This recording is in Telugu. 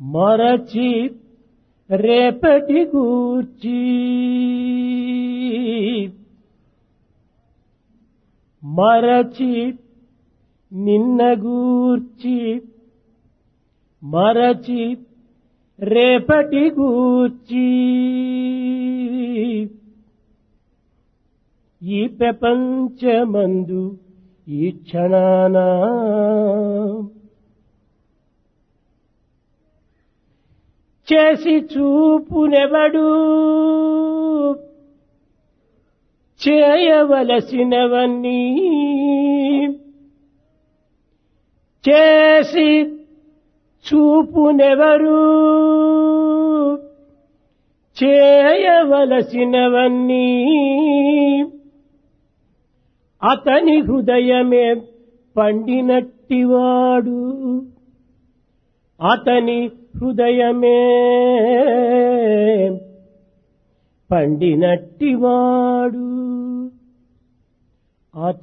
మరచి రేపటి గూర్చి మరచి నిన్న గూర్చి మరచి రేపటి గూర్చి ఈ ప్రపంచమందు ఈ క్షణానా చేసి చూపునెవడు చేయవలసినవన్నీ చేసి చూపునెవరు చేయవలసినవన్నీ అతని హృదయమే పండినట్టివాడు అతని హృదయమే పండినట్టివాడు